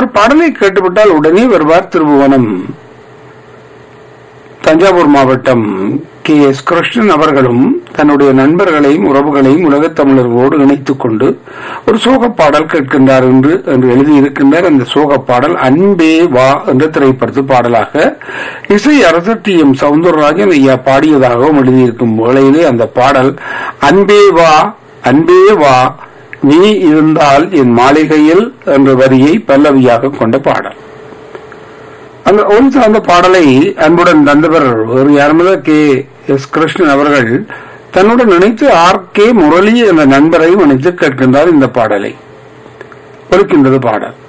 அவர் பாடலை கேட்டுவிட்டால் உடனே வருவார் திருபுவனம் தஞ்சாவூர் மாவட்டம் கே எஸ் கிருஷ்ணன் அவர்களும் தன்னுடைய நண்பர்களையும் உறவுகளையும் உலகத் தமிழர்களோடு இணைத்துக் கொண்டு ஒரு சோக பாடல் கேட்கின்றார் என்று என்று எழுதியிருக்கின்றார் அந்த சோக பாடல் அன்பே வா என்ற திரைப்படத்து பாடலாக இசை அரசர் டி எம் சவுந்தரராஜன் ஐயா பாடியதாகவும் எழுதியிருக்கும் வேளையிலே அந்த பாடல் அன்பே வா அன்பே வா நீ இருந்தால் என் மாளிகையில் என்ற வரியை பல்லவியாக கொண்ட பாடல் அந்த ஒரு அந்த பாடலை அன்புடன் தந்தவர் வேறு யாருமில்ல கே எஸ் கிருஷ்ணன் அவர்கள் தன்னுடன் நினைத்து ஆர் கே முரளி என்ற நண்பரையும் நினைத்து கேட்கின்றார் இந்த பாடலை ஒலிக்கின்றது பாடல்